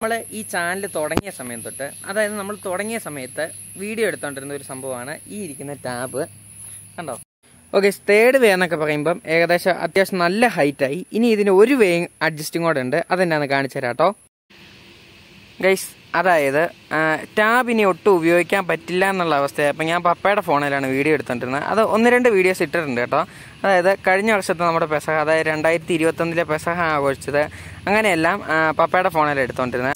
നമ്മൾ ഈ ചാനൽ തുടങ്ങിയ സമയം തൊട്ട് അതായത് നമ്മൾ തുടങ്ങിയ സമയത്ത് വീഡിയോ എടുത്തോണ്ടിരുന്ന ഒരു സംഭവമാണ് ഈ ഇരിക്കുന്ന ടാബ് കണ്ടോ ഓക്കെ തേർഡ് വേ എന്നൊക്കെ പറയുമ്പം ഏകദേശം അത്യാവശ്യം നല്ല ഹൈറ്റായി ഇനി ഇതിന് ഒരു വേ അഡ്ജസ്റ്റിംഗ് കൂടെ ഉണ്ട് അതെന്നാന്ന് കാണിച്ചു തരാം കേട്ടോ ഗൈസ് അതായത് ടാബ് ഇനി ഒട്ടും ഉപയോഗിക്കാൻ പറ്റില്ല എന്നുള്ള അവസ്ഥയാണ് അപ്പം ഞാൻ പപ്പയുടെ ഫോണിലാണ് വീഡിയോ എടുത്തോണ്ടിരുന്നത് അത് ഒന്ന് രണ്ട് വീഡിയോസ് ഇട്ടിട്ടുണ്ട് കേട്ടോ അതായത് കഴിഞ്ഞ വർഷത്തെ നമ്മുടെ പെസഹ അതായത് രണ്ടായിരത്തി ഇരുപത്തൊന്നിലെ പെസഹ ആഘോഷിച്ചത് അങ്ങനെയെല്ലാം ആ, പപ്പയുടെ ഫോണിലാണ് എടുത്തോണ്ടിരുന്നത്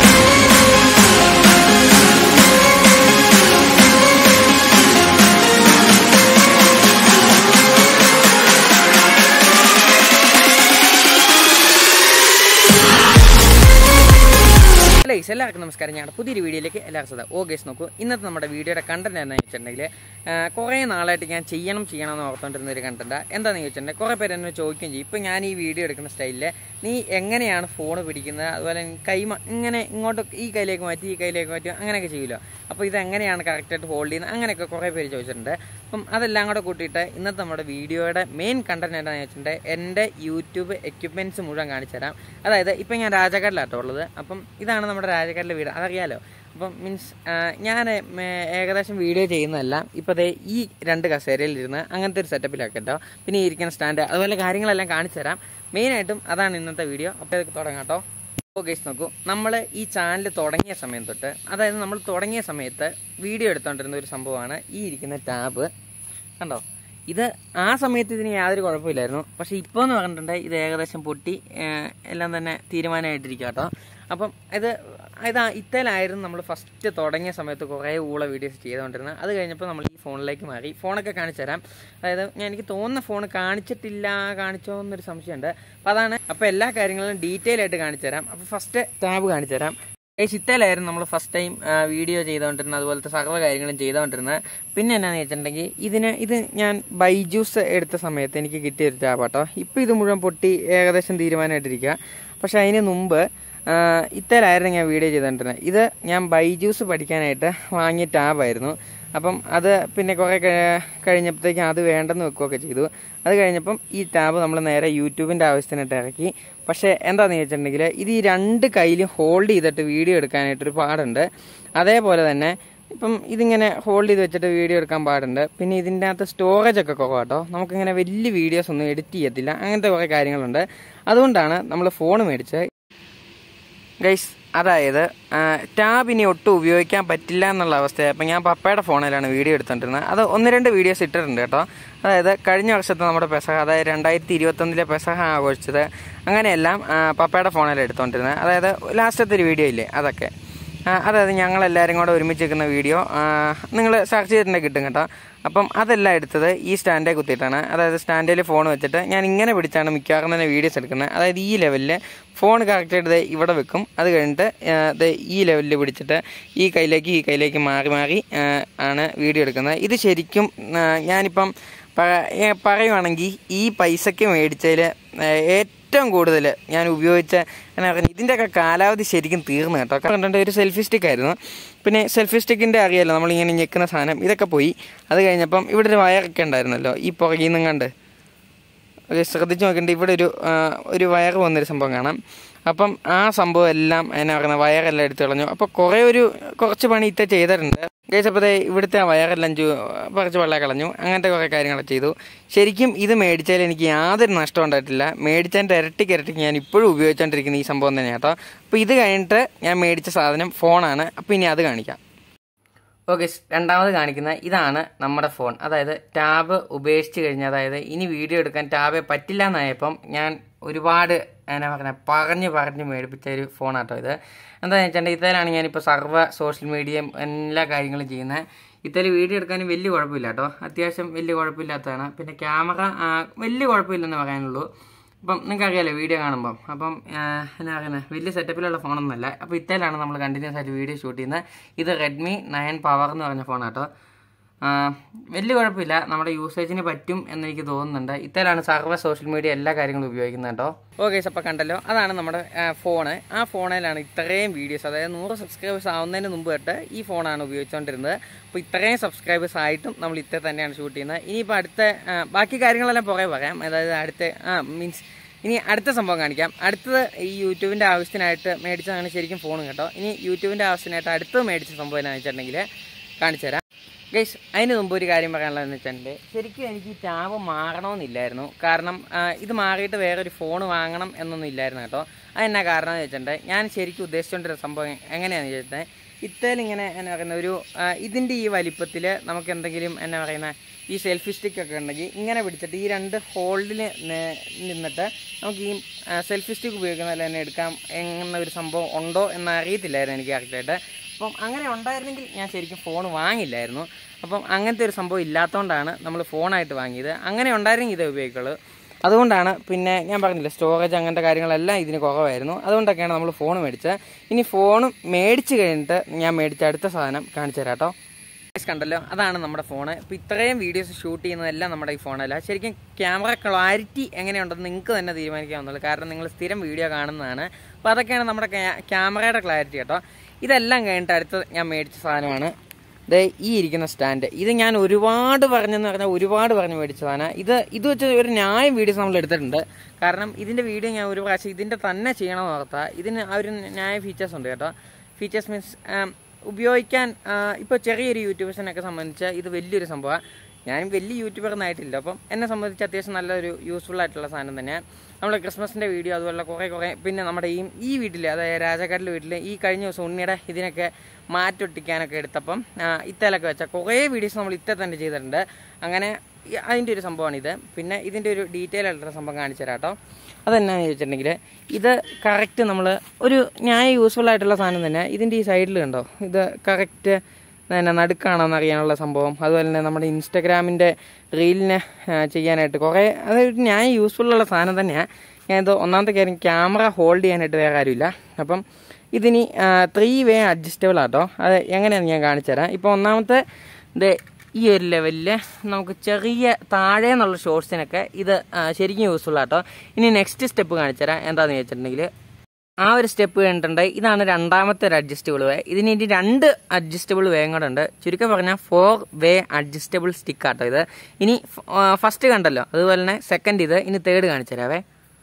ഹലോ ഗൈസ് എല്ലാവർക്കും നമസ്കാരം ഞങ്ങളുടെ പുതിയൊരു വീഡിയോയിലേക്ക് എല്ലാവർക്കും ശ്രദ്ധ ഓ ഗൈസ് നോക്കൂ ഇന്നത്തെ നമ്മുടെ വീഡിയോയുടെ കണ്ടന്റ് എന്താണെന്ന് വെച്ചിട്ടുണ്ടെങ്കിൽ കുറേ നാളായിട്ട് ഞാൻ ചെയ്യണം ചെയ്യണം എന്ന് ഓർത്തുകൊണ്ടിരുന്ന ഒരു കണ്ടന്റ് എന്താണെന്ന് ചോദിച്ചിട്ടുണ്ടെങ്കിൽ കുറേ പേര് എന്നെ ചോദിക്കുകയും ചെയ്യും ഇപ്പം ഞാൻ ഈ വീഡിയോ എടുക്കുന്ന സ്റ്റൈലിൽ നീ എങ്ങനെയാണ് ഫോൺ പിടിക്കുന്നത് അതുപോലെ കൈ മ- ഇങ്ങനെ ഇങ്ങോട്ട് ഈ കയ്യിലേക്ക് മാറ്റി ഈ കയ്യിലേക്ക് മാറ്റി അങ്ങനെയൊക്കെ ചെയ്യുമല്ലോ അപ്പോൾ ഇത് എങ്ങനെയാണ് കറക്റ്റായിട്ട് ഹോൾഡ് ചെയ്യുന്നത് അങ്ങനെയൊക്കെ കുറേ പേര് ചോദിച്ചിട്ടുണ്ട് അപ്പം അതെല്ലാം കൂടെ കൂട്ടിയിട്ട് ഇന്നത്തെ നമ്മുടെ വീഡിയോയുടെ മെയിൻ കണ്ടന്റ് എന്താണെന്ന് വെച്ചിട്ടുണ്ടെങ്കിൽ എൻ്റെ യൂട്യൂബ് എക്യുപ്മെൻറ്റ്സ് മുഴുവൻ കാണിച്ചു തരാം അതായത് ഇപ്പം ഞാൻ രാജാക്കാടിലാട്ടോ ഉള്ളത് അപ്പം ഇതാണ് നമ്മുടെ രാജാക്കാടിലെ വീട് അതറിയാലോ അപ്പം മീൻസ് ഞാൻ ഏകദേശം വീഡിയോ ചെയ്യുന്നതെല്ലാം ഇപ്പോൾ ദേ ഈ രണ്ട് കസേരയിൽ ഇരുന്ന് അങ്ങനത്തെ ഒരു സെറ്റപ്പിലൊക്കെ കേട്ടോ പിന്നെ ഈ ഇരിക്കുന്ന സ്റ്റാൻഡ് അതുപോലെ കാര്യങ്ങളെല്ലാം കാണിച്ചു തരാം മെയിനായിട്ടും അതാണ് ഇന്നത്തെ വീഡിയോ അപ്പോൾ ഇതൊക്കെ തുടങ്ങാം കേട്ടോ അപ്പോൾ ഗൈസ് നോക്കൂ നമ്മൾ ഈ ചാനൽ തുടങ്ങിയ സമയം തൊട്ട് അതായത് നമ്മൾ തുടങ്ങിയ സമയത്ത് വീഡിയോ എടുത്തോണ്ടിരുന്ന ഒരു സംഭവമാണ് ഈ ഇരിക്കുന്ന ടാബ് കണ്ടോ ഇത് ആ സമയത്ത് ഇതിന് യാതൊരു കുഴപ്പമില്ലായിരുന്നു പക്ഷെ ഇപ്പോൾ എന്ന് പറഞ്ഞിട്ടുണ്ട് ഇത് ഏകദേശം പൊട്ടി ഏഹ്, എല്ലാം തന്നെ തീരുമാനമായിട്ടിരിക്കുക കേട്ടോ അപ്പം ഇത് ഇതാ ഇത്തലായിരുന്നു നമ്മൾ ഫസ്റ്റ് തുടങ്ങിയ സമയത്ത് കുറേ ഊള വീഡിയോസ് ചെയ്തുകൊണ്ടിരുന്നത് അത് കഴിഞ്ഞപ്പോൾ നമ്മൾ ഈ ഫോണിലേക്ക് മാറി ഫോണൊക്കെ കാണിച്ചു തരാം അതായത് ഞാൻ എനിക്ക് തോന്നുന്ന ഫോൺ കാണിച്ചിട്ടില്ല കാണിച്ചോ എന്നൊരു സംശയമുണ്ട് അപ്പോൾ അതാണ് അപ്പോൾ എല്ലാ കാര്യങ്ങളും ഡീറ്റെയിൽ ആയിട്ട് കാണിച്ചു തരാം അപ്പോൾ ഫസ്റ്റ് ടാബ് കാണിച്ചു തരാം ഏയ് ചിത്തയിലായിരുന്നു നമ്മൾ ഫസ്റ്റ് ടൈം വീഡിയോ ചെയ്തുകൊണ്ടിരുന്നത് അതുപോലത്തെ സർവ്വ കാര്യങ്ങളും ചെയ്തുകൊണ്ടിരുന്നത് പിന്നെ എന്നാന്ന് വെച്ചിട്ടുണ്ടെങ്കിൽ ഇതിന് ഇത് ഞാൻ ബൈജൂസ് എടുത്ത സമയത്ത് എനിക്ക് കിട്ടിയ ഒരു ടാബാട്ടോ ഇപ്പം ഇത് മുഴുവൻ പൊട്ടി ഏകദേശം തീരുമാനമായിട്ടിരിക്കുക പക്ഷെ അതിന് മുമ്പ് ആ, ഇത്തരമായിരുന്നു ഞാൻ വീഡിയോ ചെയ്തുകൊണ്ടിരുന്നത് ഇത് ഞാൻ ബൈജൂസ് പഠിക്കാനായിട്ട് വാങ്ങിയ ടാബായിരുന്നു അപ്പം അത് പിന്നെ കുറേ കഴി- കഴിഞ്ഞപ്പോഴത്തേക്കും അത് വേണ്ടെന്ന് വെക്കുകയൊക്കെ ചെയ്തു അത് കഴിഞ്ഞപ്പം ഈ ടാബ് നമ്മൾ നേരെ യൂട്യൂബിൻ്റെ ആവശ്യത്തിനായിട്ട് ഇറക്കി പക്ഷേ എന്താണെന്ന് ചോദിച്ചിട്ടുണ്ടെങ്കിൽ ഇത് ഈ രണ്ട് കയ്യിലും ഹോൾഡ് ചെയ്തിട്ട് വീഡിയോ എടുക്കാനായിട്ടൊരു പാടുണ്ട് അതേപോലെ തന്നെ ഇപ്പം ഇതിങ്ങനെ ഹോൾഡ് ചെയ്ത് വെച്ചിട്ട് വീഡിയോ എടുക്കാൻ പാടുണ്ട് പിന്നെ ഇതിൻ്റെ അകത്ത് സ്റ്റോറേജ് ഒക്കെ കുറവാട്ടോ നമുക്കിങ്ങനെ വലിയ വീഡിയോസ് ഒന്നും എഡിറ്റ് ചെയ്യത്തില്ല അങ്ങനത്തെ കുറേ കാര്യങ്ങളുണ്ട് അതുകൊണ്ടാണ് നമ്മൾ ഫോൺ മേടിച്ചത് ഗൈസ് അതായത് ടാബ് ഇനി ഒട്ടും ഉപയോഗിക്കാൻ പറ്റില്ല എന്നുള്ള അവസ്ഥയാണ് അപ്പം ഞാൻ പപ്പയുടെ ഫോണിലാണ് വീഡിയോ എടുത്തോണ്ടിരുന്നത് അത് ഒന്ന് രണ്ട് വീഡിയോസ് ഇട്ടിട്ടുണ്ട് കേട്ടോ അതായത് കഴിഞ്ഞ വർഷത്തെ നമ്മുടെ പെസഹ അതായത് രണ്ടായിരത്തി ഇരുപത്തൊന്നിലെ പെസഹ ആഘോഷിച്ചത് അങ്ങനെയെല്ലാം ആ, പപ്പയുടെ ഫോണിലാണ് എടുത്തോണ്ടിരുന്നത് അതായത് ലാസ്റ്റത്തെ ഒരു വീഡിയോ ഇല്ലേ അതൊക്കെ ആ, അതായത് ഞങ്ങളെല്ലാവരും കൂടെ ഒരുമിച്ച് നിൽക്കുന്ന വീഡിയോ നിങ്ങൾ സെർച്ച് ചെയ്തിട്ടുണ്ടെങ്കിൽ കിട്ടും കേട്ടോ അപ്പം അതെല്ലാം എടുത്തത് ഈ സ്റ്റാൻഡേ കുത്തിയിട്ടാണ് അതായത് സ്റ്റാൻഡിൽ ഫോൺ വെച്ചിട്ട് ഞാൻ ഇങ്ങനെ പിടിച്ചാണ് മിക്കവാറും തന്നെ വീഡിയോസ് എടുക്കുന്നത് അതായത് ഈ ലെവലിൽ ഫോൺ കറക്റ്റായിട്ട് ദേ ഇവിടെ വെക്കും അത് കഴിഞ്ഞിട്ട് ആ, ദേ ഈ ലെവലിൽ പിടിച്ചിട്ട് ഈ കയ്യിലേക്ക് ഈ കയ്യിലേക്ക് മാറി മാറി ആ, ആണ് വീഡിയോ എടുക്കുന്നത് ഇത് ശരിക്കും ആ, ഞാനിപ്പം പ- ഏ, പറയുവാണെങ്കിൽ ഈ പൈസയ്ക്ക് മേടിച്ചതിൽ ഏറ്റവും കൂടുതൽ ഞാൻ ഉപയോഗിച്ച എന്നാ പറയുക ഇതിൻ്റെയൊക്കെ കാലാവധി ശരിക്കും തീർന്നു കേട്ടോ കണ്ടിട്ട് ഒരു സെൽഫി സ്റ്റിക്ക് ആയിരുന്നു പിന്നെ സെൽഫി സ്റ്റിക്കിൻ്റെ അറിയാലോ നമ്മളിങ്ങനെ ഞെക്കുന്ന സാധനം ഇതൊക്കെ പോയി അത് കഴിഞ്ഞപ്പം ഇവിടെ ഒരു വയറൊക്കെ ഉണ്ടായിരുന്നല്ലോ ഈ പുറകിൽ നിന്നും കണ്ട് ഒരു ശ്രദ്ധിച്ച് നോക്കേണ്ട ഇവിടെ ഒരു ആ, ഒരു വയർ വന്നൊരു സംഭവം കാണാം അപ്പം ആ സംഭവം എല്ലാം എന്നാ പറയുന്നത് വയറെല്ലാം എടുത്ത് കളഞ്ഞു അപ്പോൾ കുറേ ഒരു കുറച്ച് പണി ഇത്ത ചെയ്തിട്ടുണ്ട് കഴിച്ചപ്പോൾ ഇവിടുത്തെ ആ വയറെല്ലാം ചു പറിച്ച് വെള്ളം കളഞ്ഞു അങ്ങനത്തെ കുറേ കാര്യങ്ങളൊക്കെ ചെയ്തു ശരിക്കും ഇത് മേടിച്ചാൽ എനിക്ക് യാതൊരു നഷ്ടം ഉണ്ടായിട്ടില്ല മേടിച്ചതിൻ്റെ ഇരട്ടിക്ക് ഇരട്ടിക്ക് ഞാൻ ഇപ്പോഴും ഉപയോഗിച്ചുകൊണ്ടിരിക്കുന്ന ഈ സംഭവം തന്നെയാണ് കേട്ടോ അപ്പോൾ ഇത് കഴിഞ്ഞിട്ട് ഞാൻ മേടിച്ച സാധനം ഫോണാണ് അപ്പോൾ ഇനി അത് കാണിക്കാം ഓക്കെ രണ്ടാമത് കാണിക്കുന്ന ഇതാണ് നമ്മുടെ ഫോൺ അതായത് ടാബ് ഉപേക്ഷിച്ച് കഴിഞ്ഞാൽ അതായത് ഇനി വീഡിയോ എടുക്കാൻ ടാബ് പറ്റില്ല എന്നായപ്പം ഞാൻ ഒരുപാട് എന്നാ പറഞ്ഞ പറഞ്ഞ് പറഞ്ഞ് മേടിപ്പിച്ച ഒരു ഫോണാട്ടോ ഇത് എന്താണെന്ന് വെച്ചിട്ടുണ്ടെങ്കിൽ ഇതിലാണ് ഞാനിപ്പോൾ സർവ്വ സോഷ്യൽ മീഡിയയും എല്ലാ കാര്യങ്ങളും ചെയ്യുന്നത് ഇതിൽ വീഡിയോ എടുക്കാൻ വലിയ കുഴപ്പമില്ല കേട്ടോ അത്യാവശ്യം വലിയ കുഴപ്പമില്ലാത്തതാണ് പിന്നെ ക്യാമറ വലിയ കുഴപ്പമില്ലെന്ന് പറയാനുള്ളൂ അപ്പം നിങ്ങൾക്ക് അറിയാലോ വീഡിയോ കാണുമ്പം അപ്പം ആ, എന്നാ പറയുന്നത് വലിയ സെറ്റപ്പിലുള്ള ഫോണൊന്നുമല്ല അപ്പോൾ ഇത്തരത്തിലാണ് നമ്മൾ കണ്ടിന്യൂസ് ആയിട്ട് വീഡിയോ ഷൂട്ട് ചെയ്യുന്നത് ഇത് റെഡ്മി നയൻ പവർ എന്ന് പറഞ്ഞ ഫോണാട്ടോ ആ, വലിയ കുഴപ്പമില്ല നമ്മുടെ യൂസേജിന് പറ്റും എന്ന് എനിക്ക് തോന്നുന്നുണ്ട് ഇത്തരത്തിലാണ് സർവ്വ സോഷ്യൽ മീഡിയ എല്ലാ കാര്യങ്ങളും ഉപയോഗിക്കുന്നത് കേട്ടോ ഓക്കെ അപ്പോൾ കണ്ടല്ലോ അതാണ് നമ്മുടെ ഫോണ് ആ ഫോണിലാണ് ഇത്രയും വീഡിയോസ് അതായത് നൂറ് സബ്സ്ക്രൈബേഴ്സ് ആവുന്നതിന് മുമ്പ് തൊട്ട് ഈ ഫോണാണ് ഉപയോഗിച്ചുകൊണ്ടിരുന്നത് അപ്പോൾ ഇത്രയും സബ്സ്ക്രൈബേഴ്സ് ആയിട്ടും നമ്മൾ ഇത്ര തന്നെയാണ് ഷൂട്ട് ചെയ്യുന്നത് ഇനിയിപ്പോൾ അടുത്ത ആ, ബാക്കി കാര്യങ്ങളെല്ലാം പുറകെ പറയാം അതായത് അടുത്ത ആ മീൻസ് ഇനി അടുത്ത സംഭവം കാണിക്കാം അടുത്തത് ഈ യൂട്യൂബിൻ്റെ ആവശ്യത്തിനായിട്ട് മേടിച്ചതാണ് ശരിക്കും ഫോൺ കേട്ടോ ഇനി യൂട്യൂബിൻ്റെ ആവശ്യത്തിനായിട്ട് അടുത്തത് മേടിച്ച സംഭവം എന്നാന്ന് വെച്ചിട്ടുണ്ടെങ്കിൽ കാണിച്ചു തരാം ഗൈസ് അതിന് മുമ്പ് ഒരു കാര്യം പറയാനുള്ളതെന്ന് വെച്ചിട്ടുണ്ടെങ്കിൽ ശരിക്കും എനിക്ക് ഈ ടാബ് മാറണമെന്നില്ലായിരുന്നു കാരണം ആ, ഇത് മാറിയിട്ട് വേറൊരു ഫോൺ വാങ്ങണം എന്നൊന്നും ഇല്ലായിരുന്നു കേട്ടോ അതെന്നാ കാരണം എന്ന് വെച്ചിട്ടുണ്ടെങ്കിൽ ഞാൻ ശരിക്കും ഉദ്ദേശിച്ചുകൊണ്ടിരുന്ന സംഭവം എങ്ങനെയാണെന്ന് വെച്ചിട്ടുണ്ടെങ്കിൽ ഇത്തേലിങ്ങനെ എന്നാ പറയുന്ന ഒരു ആ, ഇതിൻ്റെ ഈ വലിപ്പത്തിൽ നമുക്ക് എന്തെങ്കിലും എന്നാ പറയുന്ന ഈ സെൽഫി സ്റ്റിക്ക് ഒക്കെ ഉണ്ടെങ്കിൽ ഇങ്ങനെ പിടിച്ചിട്ട് ഈ രണ്ട് ഹോൾഡിൽ നിന്നിട്ട് നമുക്ക് ഈ സെൽഫി സ്റ്റിക്ക് ഉപയോഗിക്കുന്ന പോലെ തന്നെ എടുക്കാം എന്ന ഒരു സംഭവം ഉണ്ടോ എന്ന് അറിയത്തില്ലായിരുന്നു എനിക്ക് കറക്റ്റായിട്ട് അപ്പം അങ്ങനെ ഉണ്ടായിരുന്നെങ്കിൽ ഞാൻ ശരിക്കും ഫോൺ വാങ്ങില്ലായിരുന്നു അപ്പം അങ്ങനത്തെ ഒരു സംഭവം ഇല്ലാത്തതുകൊണ്ടാണ് നമ്മൾ ഫോണായിട്ട് വാങ്ങിയത് അങ്ങനെ ഉണ്ടായിരുന്നെങ്കിൽ ഇതേ ഉപയോഗിക്കുള്ളൂ അതുകൊണ്ടാണ് പിന്നെ ഞാൻ പറഞ്ഞില്ല സ്റ്റോറേജ് അങ്ങനത്തെ കാര്യങ്ങളെല്ലാം ഇതിന് കുറവായിരുന്നു അതുകൊണ്ടൊക്കെയാണ് നമ്മൾ ഫോൺ മേടിച്ചത് ഇനി ഫോൺ മേടിച്ച് കഴിഞ്ഞിട്ട് ഞാൻ മേടിച്ച അടുത്ത സാധനം കാണിച്ചു തരാം കേട്ടോ Guys കണ്ടല്ലോ അതാണ് നമ്മുടെ ഫോണ് ഇപ്പം ഇത്രയും വീഡിയോസ് ഷൂട്ട് ചെയ്യുന്നതെല്ലാം നമ്മുടെ ഈ ഫോണല്ല ശരിക്കും ക്യാമറ ക്ലാരിറ്റി എങ്ങനെയുണ്ടെന്ന് നിങ്ങൾക്ക് തന്നെ തീരുമാനിക്കാവുന്നുള്ളൂ കാരണം നിങ്ങൾ സ്ഥിരം വീഡിയോ കാണുന്നതാണ് അപ്പോൾ അതൊക്കെയാണ് നമ്മുടെ ക്യാ- ക്യാമറയുടെ ക്ലാരിറ്റി കേട്ടോ ഇതെല്ലാം കഴിഞ്ഞിട്ട് അടുത്ത് ഞാൻ മേടിച്ച സാധനമാണ് ദേ ഈ ഇരിക്കുന്ന സ്റ്റാൻഡ് ഇത് ഞാൻ ഒരുപാട് പറഞ്ഞെന്ന് പറഞ്ഞാൽ ഒരുപാട് പറഞ്ഞ് മേടിച്ചതാണ് ഇത് ഇത് വെച്ച് ഒരു ന്യായം വീഡിയോസ് നമ്മൾ എടുത്തിട്ടുണ്ട് കാരണം ഇതിൻ്റെ വീഡിയോ ഞാൻ ഒരു പ്രാവശ്യം ഇതിൻ്റെ തന്നെ ചെയ്യണമെന്ന് ഓർത്താ ഇതിന് ആ ഒരു ന്യായ ഫീച്ചേഴ്സ് ഉണ്ട് കേട്ടോ ഫീച്ചേഴ്സ് മീൻസ് ഉപയോഗിക്കാൻ ഇപ്പോൾ ചെറിയൊരു യൂട്യൂബേഴ്സിനൊക്കെ സംബന്ധിച്ച് ഇത് വലിയൊരു സംഭവമാണ് ഞാൻ വലിയ യൂട്യൂബർ ആയിട്ടില്ല അപ്പം എന്നെ സംബന്ധിച്ച് അത്യാവശ്യം നല്ലൊരു യൂസ്ഫുൾ ആയിട്ടുള്ള സാധനം തന്നെയാണ് നമ്മൾ ക്രിസ്മസിൻ്റെ വീഡിയോ അതുപോലെ കുറേ കുറേ പിന്നെ നമ്മുടെ ഈ ഈ വീട്ടിൽ അതായത് രാജാക്കാട്ടിലെ വീട്ടിൽ ഈ കഴിഞ്ഞ ദിവസം ഉണ്ണിയുടെ ഇതിനൊക്കെ മാറ്റൊട്ടിക്കാനൊക്കെ എടുത്തപ്പം ആ, ഇത്തേലൊക്കെ വെച്ച കുറേ വീഡിയോസ് നമ്മൾ ഇത്തെ തന്നെ ചെയ്തിട്ടുണ്ട് അങ്ങനെ ഈ- അതിൻ്റെ ഒരു സംഭവമാണിത് പിന്നെ ഇതിൻ്റെ ഒരു ഡീറ്റെയിൽ ആയിട്ടുള്ള സംഭവം കാണിച്ചു തരാം കേട്ടോ അതെന്നാന്ന് ചോദിച്ചിട്ടുണ്ടെങ്കിൽ ഇത് കറക്റ്റ് നമ്മൾ ഒരു ന്യായ യൂസ്ഫുൾ ആയിട്ടുള്ള സാധനം തന്നെ ഇതിൻ്റെ ഈ സൈഡിൽ കണ്ടോ ഇത് കറക്റ്റ് തന്നെ നടുക്കാണെന്ന് അറിയാനുള്ള സംഭവം അതുപോലെ തന്നെ നമ്മുടെ ഇൻസ്റ്റഗ്രാമിൻ്റെ റീലിനെ ആ, ചെയ്യാനായിട്ട് കുറേ അതൊരു ന്യായ യൂസ്ഫുൾ ഉള്ള സാധനം തന്നെയാണ് ഞാനിത് ഒന്നാമത്തെ കാര്യം ക്യാമറ ഹോൾഡ് ചെയ്യാനായിട്ട് വേറെ ആരുമില്ല അപ്പം ഇതിനി ത്രീ വേ അഡ്ജസ്റ്റബിൾ ആട്ടോ അത് എങ്ങനെയാണെന്ന് ഞാൻ കാണിച്ചു തരാം ഇപ്പോൾ ഒന്നാമത്തെ ഇത് ഈ ഒരു ലെവലിൽ നമുക്ക് ചെറിയ താഴെ എന്നുള്ള ഷോർട്സിനൊക്കെ ഇത് ആ, ശരിക്കും യൂസ്ഫുൾ ആട്ടോ ഇനി നെക്സ്റ്റ് സ്റ്റെപ്പ് കാണിച്ചു തരാം എന്താണെന്ന് വെച്ചിട്ടുണ്ടെങ്കിൽ ആ ഒരു സ്റ്റെപ്പ് കഴിഞ്ഞിട്ടുണ്ട് ഇതാണ് രണ്ടാമത്തെ ഒരു അഡ്ജസ്റ്റബിൾ വേ ഇതിന് ഇനി രണ്ട് അഡ്ജസ്റ്റബിൾ വേയും കൂടെ ഉണ്ട് ചുരുക്കം പറഞ്ഞാൽ ഫോർ വേ അഡ്ജസ്റ്റബിൾ സ്റ്റിക്ക് ആട്ടോ ഇത് ഇനി ഫസ്റ്റ് കണ്ടല്ലോ അതുപോലെ തന്നെ സെക്കൻഡ് ഇത് ഇനി തേർഡ് കാണിച്ചു തരാവേ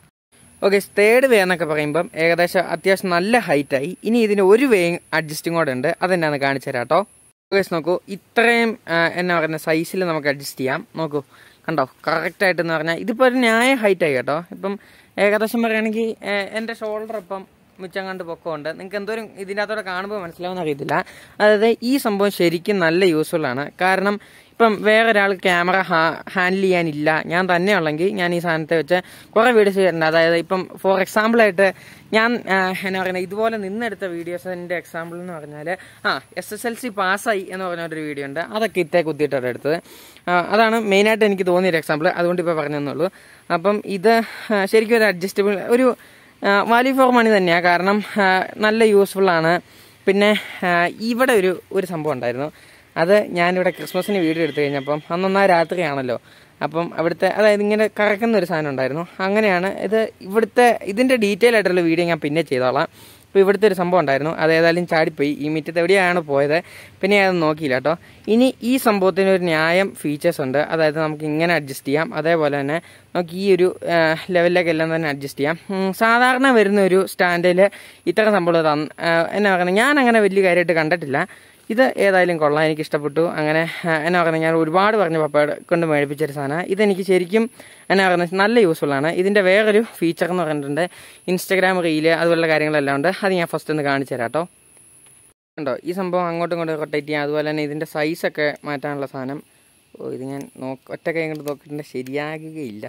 ഓക്കെ തേർഡ് വേ എന്നൊക്കെ പറയുമ്പം ഏകദേശം അത്യാവശ്യം നല്ല ഹൈറ്റായി ഇനി ഇതിന് ഒരു വേ അഡ്ജസ്റ്റിംഗ് കൂടെ ഉണ്ട് അതെന്നാന്ന് കാണിച്ചു തരാം കേട്ടോ ഓക്കെ നോക്കൂ ഇത്രയും ആ, എന്നാ പറയുന്ന സൈസിൽ നമുക്ക് അഡ്ജസ്റ്റ് ചെയ്യാം നോക്കൂ കണ്ടോ കറക്റ്റ് ആയിട്ടെന്ന് പറഞ്ഞാൽ ഇതിപ്പോൾ ഒരു ന്യായ ഹൈറ്റായി കേട്ടോ ഇപ്പം ഏകദേശം പറയുകയാണെങ്കിൽ എൻ്റെ ഷോൾഡർ ഇപ്പം മിച്ചം കണ്ട് പൊക്കമുണ്ട് നിങ്ങൾക്ക് എന്തോരം ഇതിൻ്റെ അകത്തോടെ കാണുമ്പോൾ മനസ്സിലാവുന്ന അറിയത്തില്ല അതായത് ഈ സംഭവം ശരിക്കും നല്ല യൂസ്ഫുൾ ആണ് കാരണം ഇപ്പം വേറെ ഒരാൾ ക്യാമറ ഹാൻഡിൽ ചെയ്യാനില്ല ഞാൻ തന്നെ ഉള്ളെങ്കിൽ ഞാൻ ഈ സാധനത്തെ വെച്ച് കുറേ വീഡിയോസ് ചെയ്തിട്ടുണ്ട് അതായത് ഇപ്പം ഫോർ എക്സാമ്പിളായിട്ട് ഞാൻ ആ, എന്നാ പറയുന്നത് ഇതുപോലെ നിന്നെടുത്ത വീഡിയോസിൻ്റെ എക്സാമ്പിൾ എന്ന് പറഞ്ഞാൽ ആ എസ് എസ് എൽ സി പാസ്സായി എന്ന് പറഞ്ഞൊരു വീഡിയോ ഉണ്ട് അതൊക്കെ ഇത്തേ കുത്തിയിട്ടാണ് എടുത്തത് ആ, അതാണ് മെയിനായിട്ട് എനിക്ക് തോന്നിയൊരു എക്സാമ്പിൾ അതുകൊണ്ട് ഇപ്പോൾ പറഞ്ഞെന്നുള്ളൂ അപ്പം ഇത് ആ, ശരിക്കും ഒരു അഡ്ജസ്റ്റബിൾ ഒരു വാല്യൂ ഫോർ മണി തന്നെയാണ് കാരണം ആ, നല്ല യൂസ്ഫുൾ ആണ് പിന്നെ ആ, ഇവിടെ ഒരു ഒരു സംഭവം ഉണ്ടായിരുന്നു അത് ഞാനിവിടെ ക്രിസ്മസിന് വീഡിയോ എടുത്തു കഴിഞ്ഞപ്പം അന്നൊന്നാ രാത്രിയാണല്ലോ അപ്പം അവിടുത്തെ അതായത് ഇങ്ങനെ കറക്കുന്ന ഒരു സാധനം ഉണ്ടായിരുന്നു അങ്ങനെയാണ് ഇത് ഇവിടുത്തെ ഇതിൻ്റെ ഡീറ്റെയിൽ ആയിട്ടുള്ള വീഡിയോ ഞാൻ പിന്നെ ചെയ്തോളാം അപ്പോൾ ഇവിടുത്തെ ഒരു സംഭവം ഉണ്ടായിരുന്നു അത് ഏതായാലും ചാടിപ്പോയി ഈ മിറ്റത്ത് എവിടെയാണ് പോയത് പിന്നെ ഞാൻ അത് നോക്കിയില്ല കേട്ടോ ഇനി ഈ സംഭവത്തിന് ഒരു ന്യായം ഫീച്ചേഴ്സ് ഉണ്ട് അതായത് നമുക്ക് ഇങ്ങനെ അഡ്ജസ്റ്റ് ചെയ്യാം അതേപോലെ തന്നെ നമുക്ക് ഈ ഒരു ലെവലിലേക്ക് എല്ലാം തന്നെ അഡ്ജസ്റ്റ് ചെയ്യാം ഉം, സാധാരണ വരുന്ന ഒരു സ്റ്റാൻഡിൽ ഇത്തരം സംഭവം തന്ന് ആ, എന്നാ പറയുന്നത് ഞാൻ അങ്ങനെ വലിയ കാര്യമായിട്ട് കണ്ടിട്ടില്ല ഇത് ഏതായാലും കൊള്ളാം എനിക്ക് ഇഷ്ടപ്പെട്ടു അങ്ങനെ ആ, എന്നാ പറയുന്നത് ഞാൻ ഒരുപാട് പറഞ്ഞ പപ്പയുടെ കൊണ്ട് മേടിപ്പിച്ചൊരു സാധനം ഇതെനിക്ക് ശരിക്കും എന്നാ പറയുന്നത് നല്ല യൂസ്ഫുൾ ആണ് ഇതിൻ്റെ വേറൊരു ഫീച്ചർ എന്ന് പറഞ്ഞിട്ടുണ്ട് ഇൻസ്റ്റഗ്രാം റീല് അതുപോലുള്ള കാര്യങ്ങളെല്ലാം ഉണ്ട് അത് ഞാൻ ഫസ്റ്റ് ഒന്ന് കാണിച്ചു തരാം കേട്ടോ ഉണ്ടോ ഈ സംഭവം അങ്ങോട്ടും ഇങ്ങോട്ടും റൊട്ടേറ്റ് ചെയ്യാം അതുപോലെ തന്നെ ഇതിൻ്റെ സൈസൊക്കെ മാറ്റാനുള്ള സാധനം ഓ ഇത് ഞാൻ നോക്ക ഒറ്റ കൈ കൊണ്ട് നോക്കിയിട്ട് ശരിയാകുകയില്ല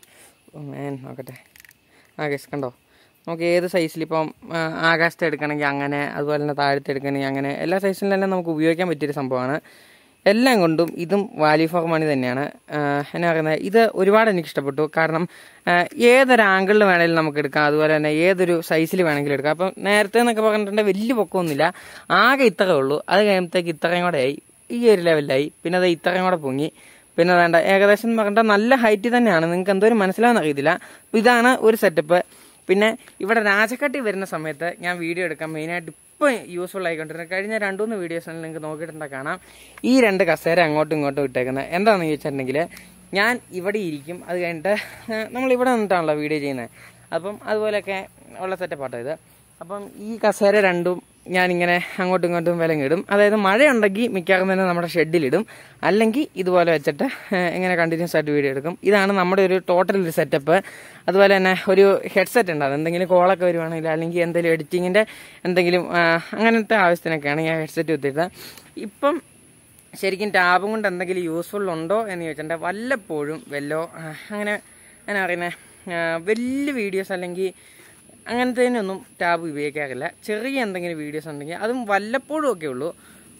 ഓ മേൻ നോക്കട്ടെ ആ ഗസ് കണ്ടോ നമുക്ക് ഏത് സൈസിൽ ഇപ്പം ആ, ആകാശത്തെ എടുക്കണമെങ്കിൽ അങ്ങനെ അതുപോലെ തന്നെ താഴത്തെ എടുക്കണമെങ്കിൽ അങ്ങനെ എല്ലാ സൈസിലും തന്നെ നമുക്ക് ഉപയോഗിക്കാൻ പറ്റിയൊരു സംഭവമാണ് എല്ലാം കൊണ്ടും ഇതും വാല്യൂ ഫോർ മണി തന്നെയാണ് ആ, എന്നാ പറയുന്നത് ഇത് ഒരുപാട് എനിക്ക് ഇഷ്ടപ്പെട്ടു കാരണം ആ, ഏതൊരു ആംഗിളിൽ വേണമെങ്കിലും നമുക്ക് എടുക്കാം അതുപോലെ തന്നെ ഏതൊരു സൈസിൽ വേണമെങ്കിലും എടുക്കാം അപ്പം നേരത്തെ എന്നൊക്കെ പറഞ്ഞിട്ടുണ്ടെങ്കിൽ വലിയ പൊക്കമൊന്നുമില്ല ആകെ ഇത്രയേ ഉള്ളൂ അത് കഴിയുമ്പോഴത്തേക്ക് ഇത്രയും കൂടെ ആയി ഈ ഒരു ലെവലിലായി പിന്നെ അത് ഇത്രയും കൂടെ പൊങ്ങി പിന്നെ വേണ്ട ഏകദേശം എന്ന് പറഞ്ഞാൽ നല്ല ഹൈറ്റ് തന്നെയാണ് നിങ്ങൾക്ക് എന്തോരം മനസ്സിലാവുന്ന അറിയത്തില്ല അപ്പോൾ ഇതാണ് ഒരു സെറ്റപ്പ് പിന്നെ ഇവിടെ രാജക്കട്ടി വരുന്ന സമയത്ത് ഞാൻ വീഡിയോ എടുക്കാൻ മെയിനായിട്ട് ഇപ്പോൾ യൂസ്ഫുൾ ആയിക്കൊണ്ടിരുന്നത് കഴിഞ്ഞ രണ്ടു മൂന്ന് വീഡിയോസിൽ നിങ്ങൾക്ക് നോക്കിയിട്ടുണ്ടെങ്കിൽ കാണാം ഈ രണ്ട് കസേര അങ്ങോട്ടും ഇങ്ങോട്ടും ഇട്ടേക്കുന്നത് എന്താണെന്ന് ചോദിച്ചിട്ടുണ്ടെങ്കിൽ ഞാൻ ഇവിടെ ഇരിക്കും അത് കഴിഞ്ഞിട്ട് നമ്മളിവിടെ നിന്നിട്ടാണല്ലോ വീഡിയോ ചെയ്യുന്നത് അപ്പം അതുപോലെയൊക്കെ ഉള്ള സെറ്റപ്പാട്ടോ ഇത് അപ്പം ഈ കസേര രണ്ടും ഞാനിങ്ങനെ അങ്ങോട്ടും ഇങ്ങോട്ടും വിലങ്ങിടും അതായത് മഴയുണ്ടെങ്കിൽ മിക്കവാറും തന്നെ നമ്മുടെ ഷെഡിലിടും അല്ലെങ്കിൽ ഇതുപോലെ വെച്ചിട്ട് ഏഹ്, ഇങ്ങനെ കണ്ടിന്യൂസ് ആയിട്ട് വീഡിയോ എടുക്കും ഇതാണ് നമ്മുടെ ഒരു ടോട്ടൽ ഒരു സെറ്റപ്പ് അതുപോലെ തന്നെ ഒരു ഹെഡ്സെറ്റ് ഉണ്ടാകും എന്തെങ്കിലും കോളൊക്കെ വരുവാണെങ്കിൽ അല്ലെങ്കിൽ എന്തെങ്കിലും എഡിറ്റിങ്ങിൻ്റെ എന്തെങ്കിലും ആ, അങ്ങനത്തെ ആവശ്യത്തിനൊക്കെയാണ് ഞാൻ ഹെഡ്സെറ്റ് കുത്തിയിട്ട് ഇപ്പം ശരിക്കും ടാബും കൊണ്ട് എന്തെങ്കിലും യൂസ്ഫുൾ ഉണ്ടോ എന്ന് ചോദിച്ചിട്ടുണ്ടെങ്കിൽ വല്ലപ്പോഴും വല്ലോ ആ, അങ്ങനെ എന്നാ പറയുന്നത് വലിയ വീഡിയോസ് അല്ലെങ്കിൽ അങ്ങനത്തേനൊന്നും ടാബ് ഉപയോഗിക്കാറില്ല ചെറിയ എന്തെങ്കിലും വീഡിയോസ് ഉണ്ടെങ്കിൽ അതും വല്ലപ്പോഴും ഒക്കെ ഉള്ളൂ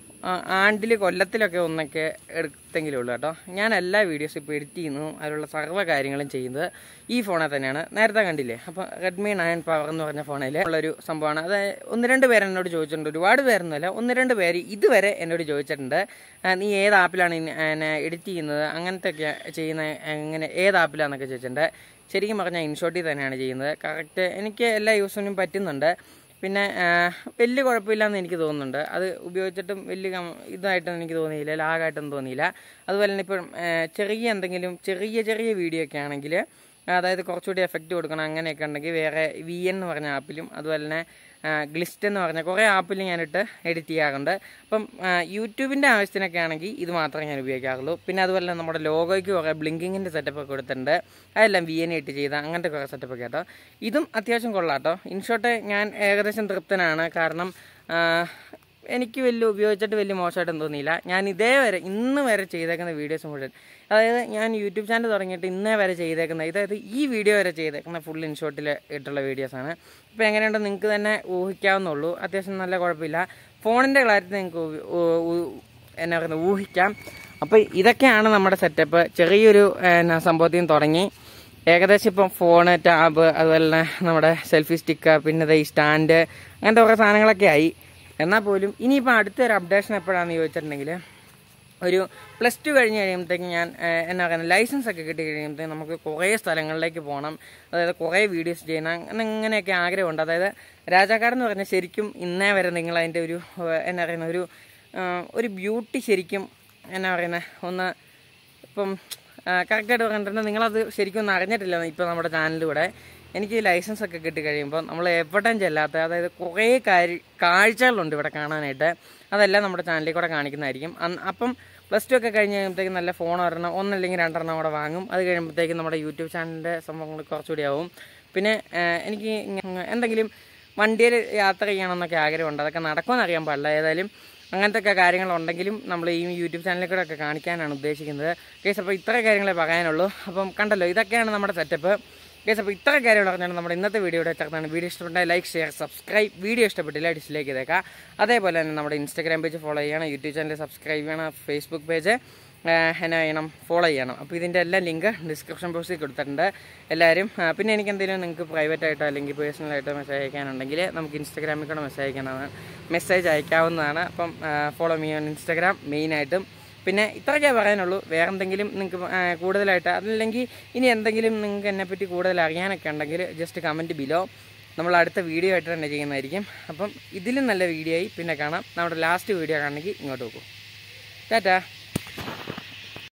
ആണ്ടിൽ കൊല്ലത്തിലൊക്കെ ഒന്നൊക്കെ എടുത്തെങ്കിലും ഉള്ളൂ കേട്ടോ ഞാൻ എല്ലാ വീഡിയോസും ഇപ്പോൾ എഡിറ്റ് ചെയ്യുന്നു അതിലുള്ള സർവ്വ കാര്യങ്ങളും ചെയ്യുന്നത് ഈ ഫോണിൽ തന്നെയാണ് നേരത്തെ കണ്ടില്ലേ അപ്പോൾ റെഡ്മി നയൻ പവർ എന്ന് പറഞ്ഞ ഫോണിൽ ഉള്ളൊരു സംഭവമാണ് അത് ഒന്ന് രണ്ട് പേര് എന്നോട് ചോദിച്ചിട്ടുണ്ട് ഒരുപാട് പേരൊന്നുമല്ല ഒന്ന് രണ്ട് പേര് ഇതുവരെ എന്നോട് ചോദിച്ചിട്ടുണ്ട് ആ, നീ ഏത് ആപ്പിലാണ് എഡിറ്റ് ചെയ്യുന്നത് അങ്ങനത്തെ ഒക്കെ ചെയ്യുന്ന എങ്ങനെ ഏത് ആപ്പിലാണെന്നൊക്കെ ചോദിച്ചിട്ടുണ്ട് ശരിക്കും പറഞ്ഞാൽ ഇൻഷോട്ടിൽ തന്നെയാണ് ചെയ്യുന്നത് കറക്റ്റ് എനിക്ക് എല്ലാ യൂസിനും പറ്റുന്നുണ്ട് പിന്നെ ആ, വലിയ കുഴപ്പമില്ലെന്ന് എനിക്ക് തോന്നുന്നുണ്ട് അത് ഉപയോഗിച്ചിട്ടും വലിയ കം- ഇതായിട്ടൊന്നും എനിക്ക് തോന്നിയില്ല ലാഗായിട്ടൊന്നും തോന്നിയില്ല അതുപോലെ തന്നെ ഇപ്പം ആ, ചെറിയ എന്തെങ്കിലും ചെറിയ ചെറിയ വീഡിയോ ഒക്കെ ആണെങ്കിൽ അതായത് കുറച്ചുകൂടി എഫക്റ്റ് കൊടുക്കണം അങ്ങനെയൊക്കെ ഉണ്ടെങ്കിൽ വേറെ വി എൻ എന്ന് പറഞ്ഞ ആപ്പിലും അതുപോലെ തന്നെ ഗ്ലിസ്റ്റ് എന്ന് പറഞ്ഞ കുറേ ആപ്പിൽ ഞാനിട്ട് എഡിറ്റ് ചെയ്യാറുണ്ട് അപ്പം ആ, യൂട്യൂബിൻ്റെ ആവശ്യത്തിനൊക്കെ ആണെങ്കിൽ ഇത് മാത്രമേ ഞാൻ ഉപയോഗിക്കാറുള്ളൂ പിന്നെ അതുപോലെ തന്നെ നമ്മുടെ ലോഗോയ്ക്ക് കുറേ ബ്ലിങ്കിങ്ങിൻ്റെ സെറ്റപ്പ് ഒക്കെ കൊടുത്തിട്ടുണ്ട് അതെല്ലാം വി എൻ ഇട്ട് ചെയ്ത അങ്ങനത്തെ കുറേ സെറ്റപ്പ് ഒക്കെ കേട്ടോ ഇതും അത്യാവശ്യം കൊള്ളാം കേട്ടോ ഇൻഷോട്ട് ഞാൻ ഏകദേശം തൃപ്തനാണ് കാരണം ആ, എനിക്ക് വലിയ ഉപയോഗിച്ചിട്ട് വലിയ മോശമായിട്ടൊന്നും തോന്നിയില്ല ഞാൻ ഇതേ വരെ ഇന്ന് വരെ ചെയ്തേക്കുന്ന വീഡിയോസ് മുഴുവൻ അതായത് ഞാൻ യൂട്യൂബ് ചാനൽ തുടങ്ങിയിട്ട് ഇന്നേ വരെ ചെയ്തേക്കുന്ന അതായത് ഈ വീഡിയോ വരെ ചെയ്തേക്കുന്ന ഫുൾ ഇൻഷോട്ടിൽ ഇട്ടുള്ള വീഡിയോസാണ് ഇപ്പോൾ എങ്ങനെയുണ്ട് നിങ്ങൾക്ക് തന്നെ ഊഹിക്കാവുന്നുള്ളൂ അത്യാവശ്യം നല്ല കുഴപ്പമില്ല ഫോണിൻ്റെ ക്ലാരിറ്റി നിങ്ങൾക്ക് ഊ- ഊ- ഊ- എന്നാ പറയുന്നത് ഊഹിക്കാം അപ്പോൾ ഇതൊക്കെയാണ് നമ്മുടെ സെറ്റപ്പ് ചെറിയൊരു എന്നാ സംഭവത്തിൽ നിന്ന് തുടങ്ങി ഏകദേശം ഇപ്പം ഫോണ് ടാബ് അതുപോലെ തന്നെ നമ്മുടെ സെൽഫി സ്റ്റിക്ക് പിന്നെ ദേ ഈ സ്റ്റാൻഡ് അങ്ങനത്തെ കുറേ സാധനങ്ങളൊക്കെ ആയി എന്നാൽ പോലും ഇനിയിപ്പോൾ അടുത്തൊരു അപ്ഡേഷൻ എപ്പോഴാണെന്ന് ചോദിച്ചിട്ടുണ്ടെങ്കിൽ ഒരു പ്ലസ് ടു കഴിഞ്ഞ് കഴിയുമ്പോഴത്തേക്ക് ഞാൻ ഏഹ്, എന്നാ പറയുന്നത് ലൈസൻസ് ഒക്കെ കിട്ടി കഴിയുമ്പോഴത്തേക്ക് നമുക്ക് കുറേ സ്ഥലങ്ങളിലേക്ക് പോകണം അതായത് കുറേ വീഡിയോസ് ചെയ്യണം അങ്ങനെ ഇങ്ങനെയൊക്കെ ആഗ്രഹമുണ്ട് അതായത് രാജാക്കാരൻ എന്ന് പറഞ്ഞാൽ ശരിക്കും ഇന്നേ വരെ നിങ്ങൾ അതിൻ്റെ ഒരു ഏഹ്, എന്നാ പറയുന്ന ഒരു ഏഹ്, ഒരു ബ്യൂട്ടി ശരിക്കും എന്നാ പറയുന്നത് ഒന്ന് ഇപ്പം കറക്റ്റായിട്ട് പറഞ്ഞിട്ടുണ്ട് നിങ്ങളത് ശരിക്കും ഒന്നും അറിഞ്ഞിട്ടില്ല ഇപ്പോൾ നമ്മുടെ ചാനലിലൂടെ എനിക്ക് ഈ ലൈസൻസ് ഒക്കെ കിട്ടി കഴിയുമ്പോൾ നമ്മൾ എവിടെയും ചെല്ലാത്ത അതായത് കുറേ കാര്യ കാഴ്ചകളുണ്ട് ഇവിടെ കാണാനായിട്ട് അതെല്ലാം നമ്മുടെ ചാനലിൽ കൂടെ കാണിക്കുന്നതായിരിക്കും അന്ന് അപ്പം പ്ലസ് ടു ഒക്കെ കഴിഞ്ഞ് കഴിയുമ്പോഴത്തേക്കും നല്ല ഫോൺ ഒരെണ്ണം ഒന്നല്ലെങ്കിൽ രണ്ടെണ്ണം കൂടെ വാങ്ങും അത് കഴിയുമ്പോഴത്തേക്കും നമ്മുടെ യൂട്യൂബ് ചാനലിൻ്റെ സംഭവങ്ങൾ കുറച്ചുകൂടി ആവും പിന്നെ ആ, എനിക്ക് ഇങ്ങ- എന്തെങ്കിലും വണ്ടിയിൽ യാത്ര ചെയ്യണമെന്നൊക്കെ ആഗ്രഹമുണ്ട് അതൊക്കെ നടക്കുമെന്ന് അറിയാൻ പാടില്ല ഏതായാലും അങ്ങനത്തെ ഒക്കെ കാര്യങ്ങളുണ്ടെങ്കിലും നമ്മൾ ഈ യൂട്യൂബ് ചാനലിൽ കൂടെ ഒക്കെ കാണിക്കാനാണ് ഉദ്ദേശിക്കുന്നത് കേസ് അപ്പോൾ ഇത്ര കാര്യങ്ങളെ പറയാനുള്ളൂ അപ്പം കണ്ടല്ലോ ഇതൊക്കെയാണ് നമ്മുടെ സെറ്റപ്പ് കേസ് അപ്പോൾ ഇത്ര കാര്യങ്ങൾ പറഞ്ഞാൽ നമ്മുടെ ഇന്നത്തെ വീഡിയോയുടെ ചേർത്താണ് വീഡിയോ ഇഷ്ടപ്പെട്ട ലൈക്ക് ഷെയർ സബ്സ്ക്രൈബ് വീഡിയോ ഇഷ്ടപ്പെട്ടില്ല ഡിസ്ലൈക്ക് ചെയ്തേക്കാം അതേപോലെ തന്നെ നമ്മുടെ ഇൻസ്റ്റാഗ്രാം പേജ് ഫോളോ ചെയ്യണം യൂട്യൂബ് ചാനൽ സബ്സ്ക്രൈബ് ചെയ്യണം ഫേസ്ബുക്ക് പേജ് എന്നാ ചെയ്യണം ഫോളോ ചെയ്യണം അപ്പോൾ ഇതിൻ്റെ എല്ലാ ലിങ്ക് ഡിസ്ക്രിപ്ഷൻ ബോക്സിൽ കൊടുത്തിട്ടുണ്ട് എല്ലാവരും ആ, പിന്നെ എനിക്ക് എന്തെങ്കിലും നിങ്ങൾക്ക് പ്രൈവറ്റ് ആയിട്ടോ അല്ലെങ്കിൽ പേഴ്സണൽ ആയിട്ടോ മെസ്സേജ് അയക്കാനുണ്ടെങ്കിൽ നമുക്ക് ഇൻസ്റ്റാഗ്രാമിൽ കൂടെ മെസ്സേജ് അയക്കാനാണ് മെസ്സേജ് അയക്കാവുന്നതാണ് അപ്പം ഫോളോ മീ ഓൺ ഇൻസ്റ്റാഗ്രാം മെയിനായിട്ടും പിന്നെ ഇത്രയൊക്കെ പറയാനുള്ളൂ വേറെ എന്തെങ്കിലും നിങ്ങൾക്ക് ആ, കൂടുതലായിട്ട് അതല്ലെങ്കിൽ ഇനി എന്തെങ്കിലും നിങ്ങൾക്ക് എന്നെപ്പറ്റി കൂടുതൽ അറിയാനൊക്കെ ഉണ്ടെങ്കിൽ ജസ്റ്റ് കമൻറ്റ് ബിലോ നമ്മൾ അടുത്ത വീഡിയോ ആയിട്ട് തന്നെ ചെയ്യുന്നതായിരിക്കും അപ്പം ഇതിലും നല്ല വീഡിയോ ആയി പിന്നെ കാണാം നമ്മുടെ ലാസ്റ്റ് വീഡിയോ കാണണമെങ്കിൽ ഇങ്ങോട്ട് പോകും ടാറ്റാ